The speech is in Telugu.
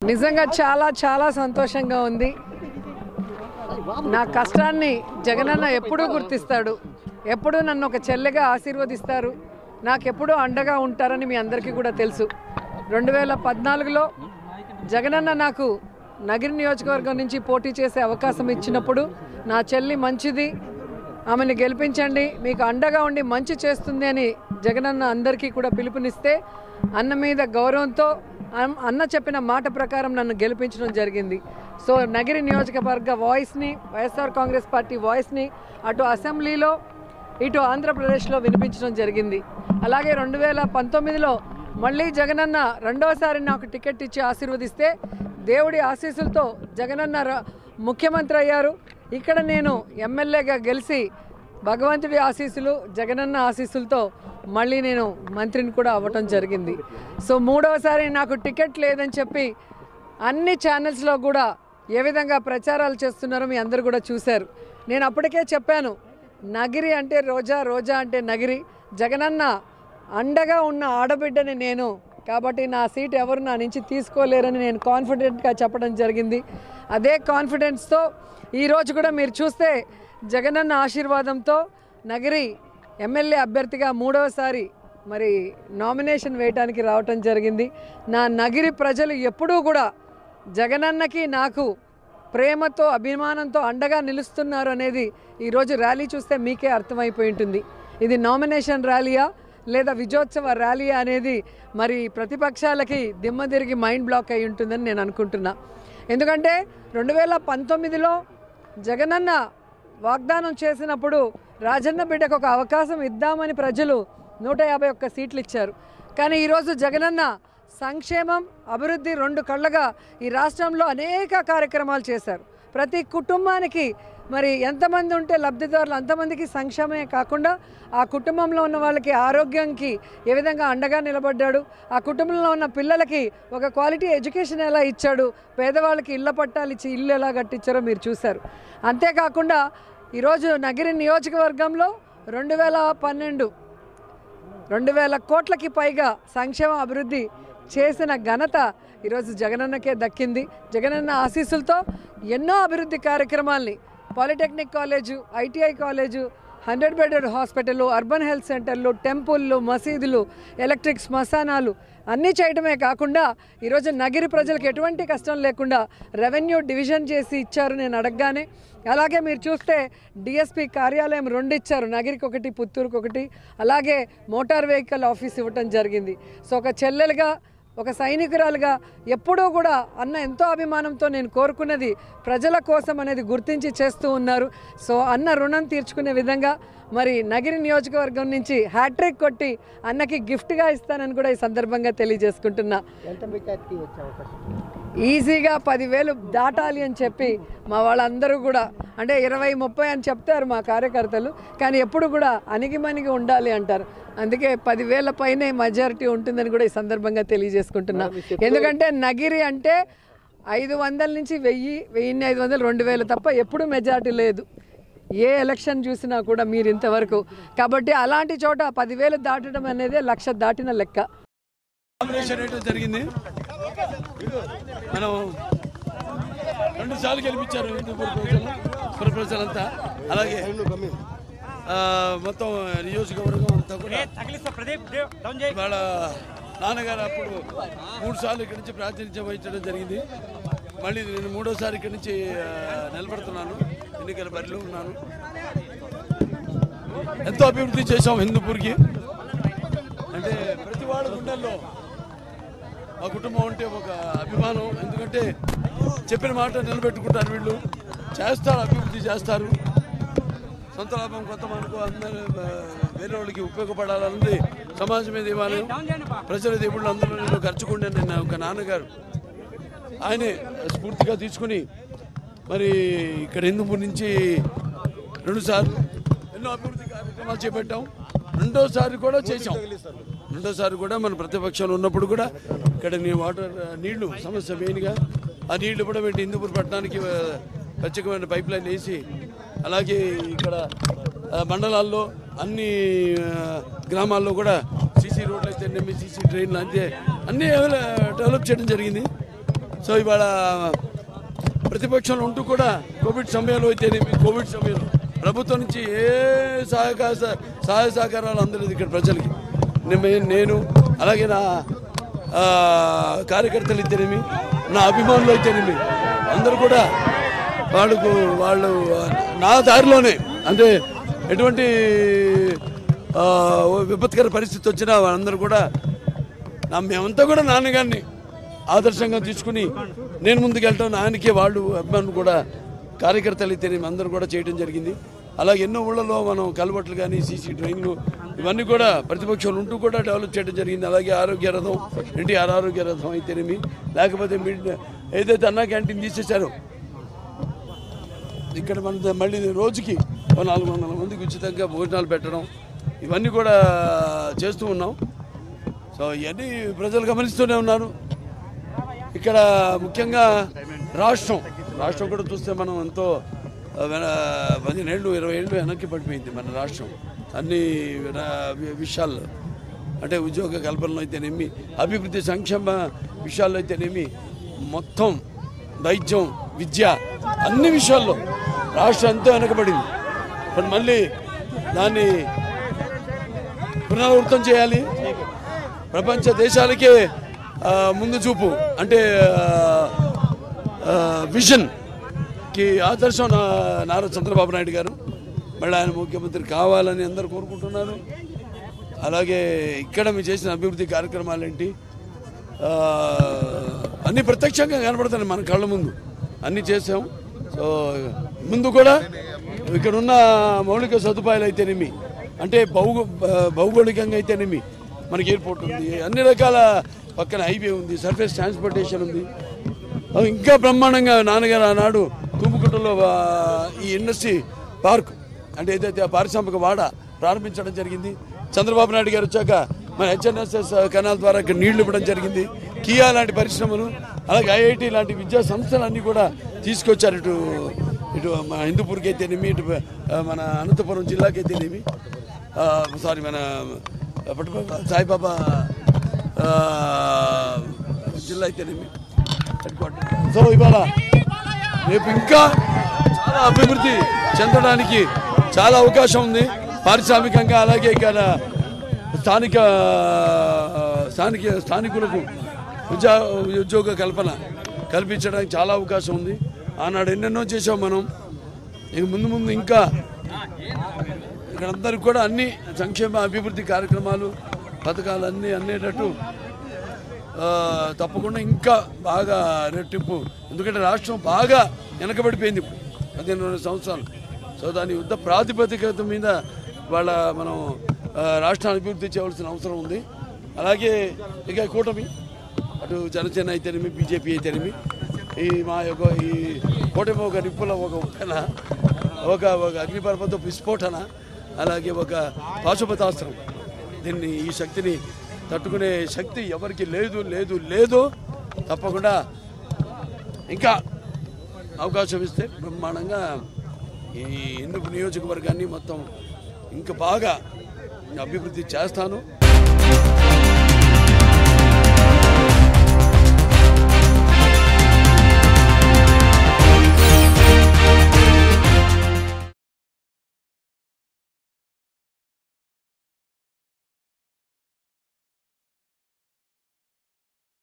నిజంగా చాలా చాలా సంతోషంగా ఉంది నా కష్టాన్ని జగనన్న ఎప్పుడూ గుర్తిస్తాడు ఎప్పుడూ నన్ను ఒక చెల్లెగా ఆశీర్వదిస్తారు నాకెప్పుడూ అండగా ఉంటారని మీ అందరికీ కూడా తెలుసు రెండు వేల పద్నాలుగులో జగనన్న నాకు నగిరి నియోజకవర్గం నుంచి పోటీ చేసే అవకాశం ఇచ్చినప్పుడు నా చెల్లి మంచిది ఆమెను గెలిపించండి మీకు అండగా ఉండి మంచి చేస్తుంది అని జగనన్న అందరికీ కూడా పిలుపునిస్తే అన్న మీద గౌరవంతో అన్- అన్న చెప్పిన మాట ప్రకారం నన్ను గెలిపించడం జరిగింది సో నగిరి నియోజకవర్గ వాయిస్ని వైఎస్ఆర్ కాంగ్రెస్ పార్టీ వాయిస్ని అటు అసెంబ్లీలో ఇటు ఆంధ్రప్రదేశ్లో వినిపించడం జరిగింది అలాగే రెండు వేల పంతొమ్మిదిలో మళ్ళీ జగనన్న రెండోసారి నాకు టికెట్ ఇచ్చి ఆశీర్వదిస్తే దేవుడి ఆశీస్సులతో జగనన్న ర- ముఖ్యమంత్రి అయ్యారు ఇక్కడ నేను ఎమ్మెల్యేగా గెలిచి భగవంతుడి ఆశీస్సులు జగనన్న ఆశీస్సులతో మళ్ళీ నేను మంత్రిని కూడా అవ్వటం జరిగింది సో మూడవసారి నాకు టికెట్ లేదని చెప్పి అన్ని ఛానల్స్లో కూడా ఏ విధంగా ప్రచారాలు చేస్తున్నారో మీ అందరు కూడా చూశారు నేను అప్పటికే చెప్పాను నగిరి అంటే రోజా రోజా అంటే నగిరి జగనన్న అండగా ఉన్న ఆడబిడ్డని నేను కాబట్టి నా సీట్ ఎవరు నా నుంచి తీసుకోలేరని నేను కాన్ఫిడెంట్గా చెప్పడం జరిగింది అదే కాన్ఫిడెన్స్తో ఈరోజు కూడా మీరు చూస్తే జగనన్న ఆశీర్వాదంతో నగిరి ఎమ్మెల్యే అభ్యర్థిగా మూడవసారి మరి నామినేషన్ వేయటానికి రావటం జరిగింది నా నగిరి ప్రజలు ఎప్పుడూ కూడా జగనన్నకి నాకు ప్రేమతో అభిమానంతో అండగా నిలుస్తున్నారు అనేది ఈరోజు ర్యాలీ చూస్తే మీకే అర్థమైపోయి ఉంటుంది ఇది నామినేషన్ ర్యాలీయా లేదా విజయోత్సవ ర్యాలీయా అనేది మరి ప్రతిపక్షాలకి దిమ్మ తిరిగి మైండ్ బ్లాక్ అయి ఉంటుందని నేను అనుకుంటున్నా ఎందుకంటే రెండు వేల పంతొమ్మిదిలో జగనన్న వాగ్దానం చేసినప్పుడు రాజన్న బిడ్డకు ఒక అవకాశం ఇద్దామని ప్రజలు నూట యాభై ఒక్క సీట్లు ఇచ్చారు కానీ ఈరోజు జగనన్న సంక్షేమం అభివృద్ధి రెండు కళ్ళగా ఈ రాష్ట్రంలో అనేక కార్యక్రమాలు చేశారు ప్రతి కుటుంబానికి మరి ఎంతమంది ఉంటే లబ్ధిదారులు అంతమందికి సంక్షేమమే కాకుండా ఆ కుటుంబంలో ఉన్న వాళ్ళకి ఆరోగ్యంకి ఏ విధంగా అండగా నిలబడ్డాడు ఆ కుటుంబంలో ఉన్న పిల్లలకి ఒక క్వాలిటీ ఎడ్యుకేషన్ ఎలా ఇచ్చాడు పేదవాళ్ళకి ఇళ్ళ పట్టాలు ఇచ్చి ఇల్లు ఎలా కట్టించారో మీరు చూశారు అంతేకాకుండా ఈరోజు నగిరి నియోజకవర్గంలో రెండు వేల పన్నెండు రెండు వేల కోట్లకి పైగా సంక్షేమ అభివృద్ధి చేసిన ఘనత ఈరోజు జగనన్నకే దక్కింది జగనన్న ఆశీస్సులతో ఎన్నో అభివృద్ధి కార్యక్రమాల్ని polytechnic college ITI college hundred bedded hospital urban health సెంటర్లు టెంపుల్లు మసీదులు ఎలక్ట్రిక్ శ్మశానాలు అన్నీ చేయడమే కాకుండా ఈరోజు నగిరి ప్రజలకు ఎటువంటి కష్టం లేకుండా రెవెన్యూ డివిజన్ చేసి ఇచ్చారు నేను అడగగానే అలాగే మీరు చూస్తే డిఎస్పి కార్యాలయం రెండు ఇచ్చారు నగిరికి ఒకటి పుత్తూరుకి ఒకటి అలాగే మోటార్ వెహికల్ ఆఫీస్ ఇవ్వటం జరిగింది సో ఒక చెల్లెలుగా ఒక సైనికురాలుగా ఎప్పుడూ కూడా అన్న ఎంతో అభిమానంతో నేను కోరుకున్నది ప్రజల కోసం అనేది గుర్తించి చేస్తూ ఉన్నారు సో అన్న రుణం తీర్చుకునే విధంగా మరి నగిరి నియోజకవర్గం నుంచి హ్యాట్రిక్ కొట్టి అన్నకి గిఫ్ట్గా ఇస్తానని కూడా ఈ సందర్భంగా తెలియజేసుకుంటున్నా ఎంత మెజార్టీ వచ్చే అవకాశం ఈజీగా పదివేలు దాటాలి అని చెప్పి మా వాళ్ళందరూ కూడా అంటే ఇరవై ముప్పై అని చెప్తారు మా కార్యకర్తలు కానీ ఎప్పుడు కూడా అణిగిమణిగి ఉండాలి అంటారు అందుకే పదివేల పైనే మెజారిటీ ఉంటుందని కూడా ఈ సందర్భంగా తెలియజేసుకుంటున్నా ఎందుకంటే నగిరి అంటే ఐదు వందల నుంచి వెయ్యి వెయ్యిన్ని ఐదు వందలు రెండు వేలు తప్ప ఎప్పుడు మెజారిటీ లేదు ఏ ఎలక్షన్ చూసినా కూడా మీరు ఇంతవరకు కాబట్టి అలాంటి చోట పదివేలు దాటడం అనేది లక్ష దాటిన లెక్క నామినేషన్ వేయడం జరిగింది మనం రెండు సార్లు గెలిపించారు హిందూపూర్ ప్రజలు పుర ప్రజలంతా అలాగే ఆ, మొత్తం నియోజకవర్గం అంతా కూడా వాళ్ళ నాన్నగారు అప్పుడు మూడు సార్లు ఇక్కడి నుంచి ప్రాతినిధ్యం వహించడం జరిగింది మళ్ళీ నేను మూడోసారి ఇక్కడి నుంచి ఆ, నిలబడుతున్నాను ఎన్నికల బరిలో ఉన్నాను ఎంతో అభివృద్ధి చేశాం హిందూపూర్కి అంటే ప్రతి వాళ్ళ గుండెల్లో మా కుటుంబం అంటే ఒక అభిమానం ఎందుకంటే చెప్పిన మాట నిలబెట్టుకుంటారు వీళ్ళు చేస్తారు అభివృద్ధి చేస్తారు సొంత లాభం కొంత మనకు అందరూ ఆ, వేరే వాళ్ళకి ఉపయోగపడాలన్నది సమాజం మీద ఇవ్వాలి ప్రజల దేవుళ్ళు అందరూ నేను ఖర్చుకుంటే నిన్న ఒక నాన్నగారు ఆయనే స్ఫూర్తిగా తీసుకుని మరి ఇక్కడ హిందూపూర్ నుంచి రెండుసార్లు ఎన్నో అభివృద్ధి కార్యక్రమాలు చేపట్టాం రెండోసారి కూడా చేశాం రెండోసారి కూడా మన ప్రతిపక్షంలో ఉన్నప్పుడు కూడా ఇక్కడ నీ వాటర్ ఆ, నీళ్లు సమస్య మెయిన్గా ఆ నీళ్లు కూడా పెట్టి హిందూపూర్ పట్టణానికి ఆ, ప్రత్యేకమైన పైప్ లైన్ వేసి అలాగే ఇక్కడ ఆ, మండలాల్లో అన్ని ఆ, గ్రామాల్లో కూడా సీసీ రోడ్లు అయితే సీసీ ట్రైన్లు అయితే అన్నీ డెవలప్ చేయడం జరిగింది సో ఇవాళ ప్రతిపక్షంలో ఉంటూ కూడా కోవిడ్ సమయంలో అయితేనేమి కోవిడ్ సమయంలో ప్రభుత్వం నుంచి ఏ సహకార సహాయ సహకారాలు అందలేదు ఇక్కడ ప్రజలకి నేను- నేను అలాగే నా ఆ, కార్యకర్తలు అయితేనేమి నా అభిమానులు అయితేనేమి అందరూ కూడా వాళ్ళకు వాళ్ళు నా దారిలోనే అంటే ఎటువంటి ఆ, విపత్కర పరిస్థితి వచ్చినా వాళ్ళందరూ కూడా నా మేమంతా కూడా నాన్నగారిని ఆదర్శంగా తీసుకుని నేను ముందుకెళ్ళటం ఆయనకే వాళ్ళు అభిమానులు కూడా కార్యకర్తలు అయితే అందరూ కూడా చేయడం జరిగింది అలాగే ఎన్నో ఊళ్ళలో మనం కలవట్లు కానీ సీసీ డ్రైన్లు ఇవన్నీ కూడా ప్రతిపక్షాలు ఉంటూ కూడా డెవలప్ చేయడం జరిగింది అలాగే ఆరోగ్య రథం ఎన్టీఆర్ ఆరోగ్య రథం అయితేనేమి లేకపోతే మిడ్ ఏదైతే అన్నా క్యాంటీన్ తీసేశారో ఇక్కడ మన మళ్ళీ రోజుకి ఓ నాలుగు వందల మందికి ఉచితంగా భోజనాలు పెట్టడం ఇవన్నీ కూడా చేస్తూ ఉన్నాం సో ఇవన్నీ ప్రజలు గమనిస్తూనే ఉన్నారు ఇక్కడ ముఖ్యంగా రాష్ట్రం రాష్ట్రం కూడా చూస్తే మనం ఎంతో ఆ, వెన- పదిహేను ఏళ్ళు ఇరవై ఏళ్ళు వెనక్కి పడిపోయింది మన రాష్ట్రం అన్ని విన- వి- విషయాల్లో అంటే ఉద్యోగ కల్పనలో అయితేనేమి అభివృద్ధి సంక్షేమ విషయాల్లో అయితేనేమి మొత్తం వైద్యం విద్య అన్ని విషయాల్లో రాష్ట్రం ఎంతో వెనకబడింది ఇప్పుడు మళ్ళీ దాన్ని పునరావృతం చేయాలి ప్రపంచ దేశాలకే ఆ, ముందు చూపు అంటే ఆ, విజన్ కి ఆదర్శం నా నారా చంద్రబాబు నాయుడు గారు మళ్ళీ ఆయన ముఖ్యమంత్రి కావాలని అందరూ కోరుకుంటున్నారు అలాగే ఇక్కడ మీరు చేసిన అభివృద్ధి కార్యక్రమాలు ఏంటి ఆ, అన్ని ప్రత్యక్షంగా కనబడుతున్నాయి మన కళ్ళ ముందు అన్ని చేసాం సో ముందు కూడా ఇక్కడ ఉన్న మౌలిక సదుపాయాలు అయితేనేమి అంటే భౌగో భౌగోళికంగా అయితేనేమి మనకి ఎయిర్పోర్ట్ ఉంది అన్ని రకాల పక్కన హైవే ఉంది సర్ఫేస్ ట్రాన్స్పోర్టేషన్ ఉంది అవి ఇంకా బ్రహ్మాండంగా నాన్నగారు ఆనాడు తుమ్ముకుంటలో ఆ, ఈ ఇండస్ట్రీ పార్క్ అంటే ఏదైతే ఆ పారిశ్రామిక వాడ ప్రారంభించడం జరిగింది చంద్రబాబు నాయుడు గారు వచ్చాక మన హెచ్ఎన్ఎస్ఎస్ కెనాల్ ద్వారా ఇక్కడ నీళ్లు ఇవ్వడం జరిగింది కియా లాంటి పరిశ్రమలు అలాగే ఐఐటి లాంటి విద్యా సంస్థలన్నీ కూడా తీసుకొచ్చారు ఇటు ఇటు మన హిందూపూర్కి అయితేనేమి ఇటు ఆ, మన అనంతపురం జిల్లాకి అయితేనేమి సారీ మన పట్టుప- సాయిబాబా ఆ, జిల్లా అయితేనేమి హెడ్ క్వార్టర్. సో ఇవాళ రేపు ఇంకా చాలా అభివృద్ధి చెందడానికి చాలా అవకాశం ఉంది పారిశ్రామికంగా అలాగే ఇక్కడ స్థానిక స్థానిక స్థానికులకు ఉద్యో ఉద్యోగ కల్పన కల్పించడానికి చాలా అవకాశం ఉంది ఆనాడు ఎన్నెన్నో చేసాం మనం ఇక ముందు ముందు ఇంకా ఇక్కడ అందరికి కూడా అన్ని సంక్షేమ అభివృద్ధి కార్యక్రమాలు పథకాలు అన్నీ అందేటట్టు ఆ, తప్పకుండా ఇంకా బాగా రెట్టింపు ఎందుకంటే రాష్ట్రం బాగా వెనకబడిపోయింది ఇప్పుడు పదిహేను రెండు సంవత్సరాలు సో దాని యుద్ధ ప్రాతిపదికత మీద వాళ్ళ మనం ఆ, రాష్ట్రాన్ని అభివృద్ధి చేయవలసిన అవసరం ఉంది అలాగే ఇక కూటమి అటు జనసేన అయితేనేమి బీజేపీ అయితేనేమి ఈ మా యొక్క ఈ కూటమి ఒక నిప్పుల ఒక ఉప్పెన ఒక ఒక అగ్నిపర్వత విస్ఫోటన అలాగే ఒక పాశుపతాస్త్రం దీన్ని ఈ శక్తిని తట్టుకునే శక్తి ఎవరికి లేదు లేదు లేదు తప్పకుండా ఇంకా అవకాశం ఇస్తే బ్రహ్మాండంగా ఈ ఎందుకు నియోజకవర్గాన్ని మొత్తం ఇంకా బాగా అభివృద్ధి చేస్తాను